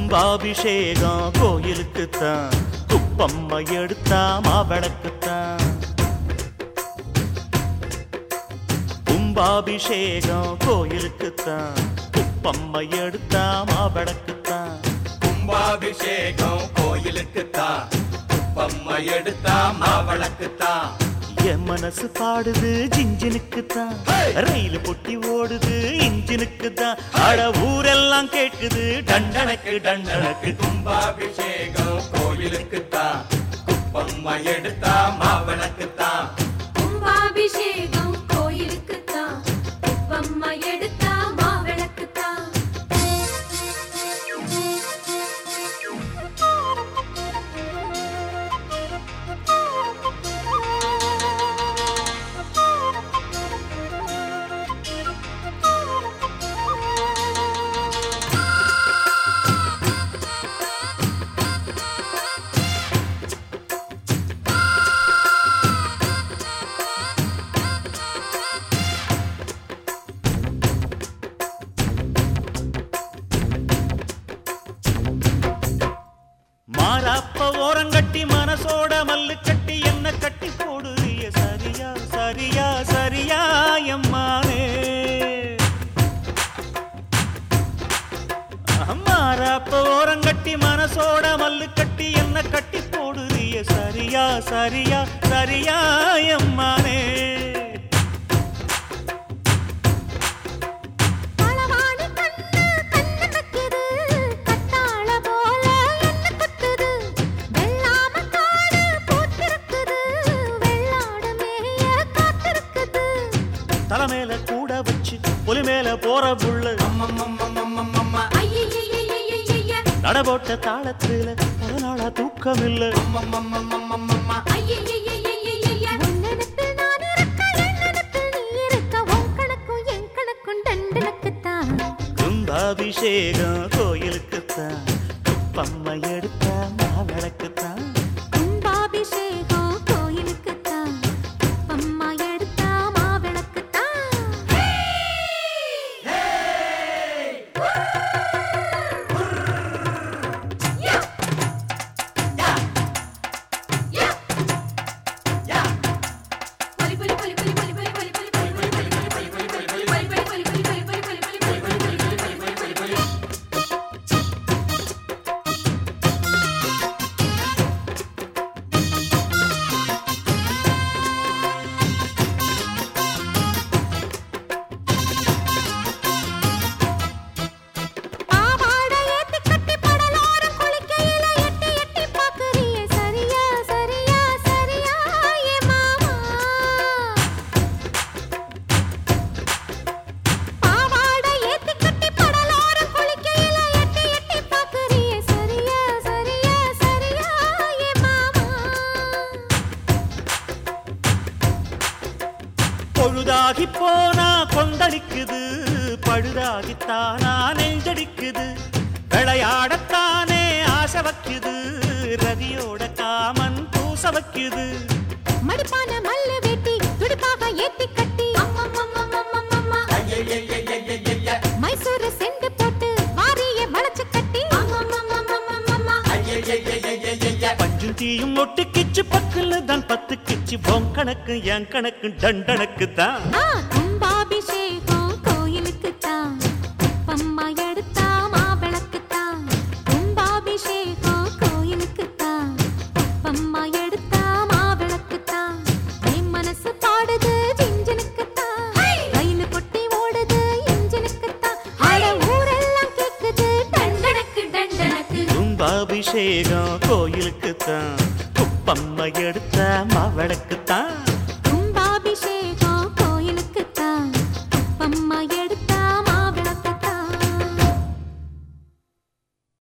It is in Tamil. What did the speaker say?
கும்பாபிஷேகம் கோயிலுக்குத்தான் குப்பம்மை எடுத்தா மாவிளக்குத்தான் கும்பாபிஷேகம் கோயிலுக்குத்தான் குப்பம்மை எடுத்தா மாவிளக்குத்தான் கும்பாபிஷேகம் கோயிலுக்குத்தான் குப்பம்மை எடுத்தா மாவளக்குத்தான் என் மனசு பாடுது ஜிஞ்சினுக்குத்தான் Hey! ரயில் பொட்டி ஓடுது இன்ஜினுக்குத்தான் அட ஊரெல்லாம் கேட்குது டண்டனக்கு டண்டனக்கு கும்பாபிஷேகம் கோயிலுக்குத்தான் குப்பம்மை எடுத்தா மாவளக்குத்தான் கும்பாபிஷேகம் கோயிலுக்குத்தான் குப்பம்மா எடுத்தா மாவிளக்குத்தான் மாறாப்ப ஓரங்கட்டி மனசோட மல்லு கட்டி என்ன கட்டி போடுறிய சரியா சரியா சரியா எம்மானே மாறாப்ப ஓரங்கட்டி மனசோட மல்லு கட்டி என்ன கட்டி போடுறிய சரியா சரியா சரியா எம்மானே களவாணி கண்ணு கண்ணு வைக்குது கத்தாழ போல என்ன குத்துது வெள்ளாம காடு பூத்திருக்குது வெள்ளாடு மேய காத்திருக்குது தலைமையில கூட வச்சு புலி மேல போற புள்ள அம்மம்மம்மம்மம்மம்மம்மா ஐயையையையையைய நடபோட்ட தாளத்துல பல நாளா தூக்கம் இல்ல அம்மம்மம்மம்மம்மம்மா ஐயையையையையைய உன்னெனப்பில் நான் இருக்க என்னெனப்பில் நீ இருக்க உன் கணக்கும் என் கணக்கும் டண்டனக்குத்தான் கும்பாபிஷேகம் கோயிலுக்குத்தான் குப்பம்மை எடுத்த மாவிளக்குத்தான் கும்பாபிஷேகம் கோயிலுக்குத்தான் அம்மா எடுத்தா மாவிளக்குத்தான் பாவாடை ஏத்தி கட்டி படலோரம் குளிக்கையில எட்டி எட்டி பாக்குறியே சரியா சரியா சரியா ஏ மாமா பாவாடை ஏத்தி கட்டி படலோரம் குளிக்கையில எட்டி எட்டி பாக்குறியே சரியா சரியா சரியா ஏ மாமா பொழுதாகி போனா கொந்தளிக்குது பழுதாகித்தானா நெஞ்சடிக்குது விளையாடத்தானே ஆசை வைக்குது ரதியோட காமன் பூச வைக்குது மடிப்பான மல்லு வெட்டி துடிப்பாக ஏத்தி கட்டி ஐயையையையையைய மைசூர் செண்டு போட்டு வாரிய வளைச்சு கட்டி ஐயையையையையைய பஞ்சும் தீயும் ஒட்டு கிச்சு பக்கத்துல தான் பத்து கிச்சு பொன் கணக்கு என் கணக்கு டண்டனக்கு தான் ஆ, கும்பாபிஷேகம் கோயிலுக்குத்தான் குப்பம்மா எடுத்தா மாவிளக்குத்தான் கும்பாபிஷேகம் கோயிலுக்குத்தான் குப்பம்மா எடுத்தா மாவிளக்குத்தான் என் மனசு பாடுது ஜிஞ்சனுக்குத்தான் ரயில் பொட்டி ஓடுது இன்ஜினுக்குத்தான் அட ஊரெல்லாம் கேக்குது டண்டனக்கு டண்டனக்கு கும்பாபிஷேகம் கோயிலுக்குத்தான் குப்பம்மை எடுத்த மாவிளக்குத்தான்